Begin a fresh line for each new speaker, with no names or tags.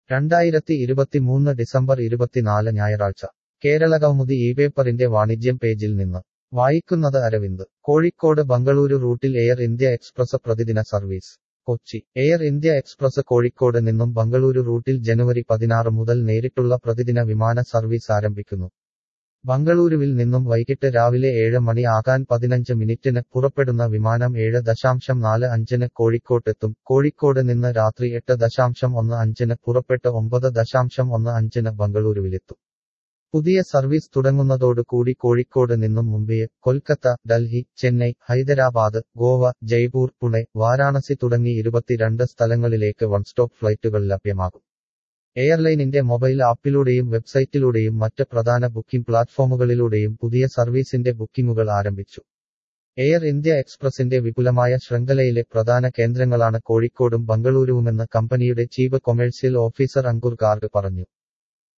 രണ്ടായിരത്തി ഇരുപത്തിമൂന്ന് ഡിസംബർ ഇരുപത്തിനാല് ഞായറാഴ്ച കേരള കൗമുദി ഈ പേപ്പറിന്റെ വാണിജ്യം പേജിൽ നിന്ന് വായിക്കുന്നത് അരവിന്ദ് കോഴിക്കോട് ബംഗളൂരു റൂട്ടിൽ എയർ ഇന്ത്യ എക്സ്പ്രസ് പ്രതിദിന service Kochi Air India Express Kozhikode നിന്നും ബംഗളൂരു റൂട്ടിൽ ജനുവരി പതിനാറ് മുതൽ നേരിട്ടുള്ള പ്രതിദിന വിമാന സർവീസ് ആരംഭിക്കുന്നു ബംഗളൂരുവിൽ നിന്നും വൈകിട്ട് രാവിലെ ഏഴ് മണി ആകാൻ പതിനഞ്ച് മിനിറ്റിന് പുറപ്പെടുന്ന വിമാനം ഏഴ് ദശാംശം നാല് അഞ്ചിന് കോഴിക്കോട്ടെത്തും കോഴിക്കോട് നിന്ന് രാത്രി എട്ട് ദശാംശം ഒന്ന് അഞ്ചിന് പുറപ്പെട്ട് ഒമ്പത് ദശാംശം ഒന്ന് അഞ്ചിന് ബംഗളൂരുവിലെത്തും പുതിയ സർവീസ് തുടങ്ങുന്നതോടുകൂടി കോഴിക്കോട് നിന്നും മുംബൈ കൊൽക്കത്ത ഡൽഹി ചെന്നൈ ഹൈദരാബാദ് ഗോവ ജയ്പൂർ പുണെ വാരാണസി തുടങ്ങി ഇരുപത്തിരണ്ട് സ്ഥലങ്ങളിലേക്ക് വൺ സ്റ്റോപ്പ് ഫ്ലൈറ്റുകൾ ലഭ്യമാകും എയർലൈനിന്റെ മൊബൈൽ ആപ്പിലൂടെയും വെബ്സൈറ്റിലൂടെയും മറ്റ് പ്രധാന ബുക്കിംഗ് പ്ലാറ്റ്ഫോമുകളിലൂടെയും പുതിയ സർവീസിന്റെ ബുക്കിംഗുകൾ ആരംഭിച്ചു എയർ ഇന്ത്യ എക്സ്പ്രസിന്റെ വിപുലമായ ശൃംഖലയിലെ പ്രധാന കേന്ദ്രങ്ങളാണ് കോഴിക്കോടും ബംഗളൂരുവുമെന്ന് കമ്പനിയുടെ chief commercial officer Ankur Garg പറഞ്ഞു